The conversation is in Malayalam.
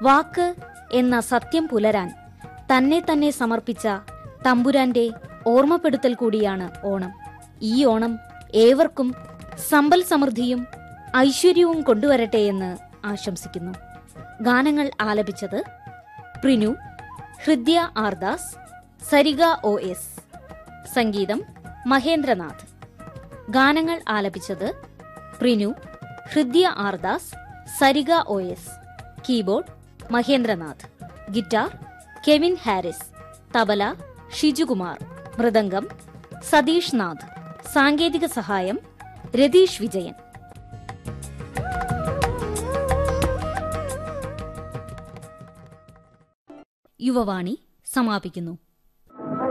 വാക്ക് എന്ന സത്യം പുലരാൻ തന്നെ തന്നെ സമർപ്പിച്ച തമ്പുരാന്റെ ഓർമ്മപ്പെടുത്തൽ കൂടിയാണ് ഓണം ഈ ഓണം ഏവർക്കും സമ്പൽ സമൃദ്ധിയും ഐശ്വര്യവും കൊണ്ടുവരട്ടെ എന്ന് ആശംസിക്കുന്നു ഗാനങ്ങൾ ആലപിച്ചത് പ്രിനു ഹൃദ്യ ആർദാസ് സരിക ഒ എസ് സംഗീതം മഹേന്ദ്രനാഥ് ഗാനങ്ങൾ ആലപിച്ചത് Prinu Hridya Ardas Sarika O S keyboard Mahendranath guitar Kevin Harris tabla Shijukumar mridangam Satheesh Nath സാങ്കേതിക സഹായം രതീഷ് വിജയൻ യുവവാണി സമാപിക്കുന്നു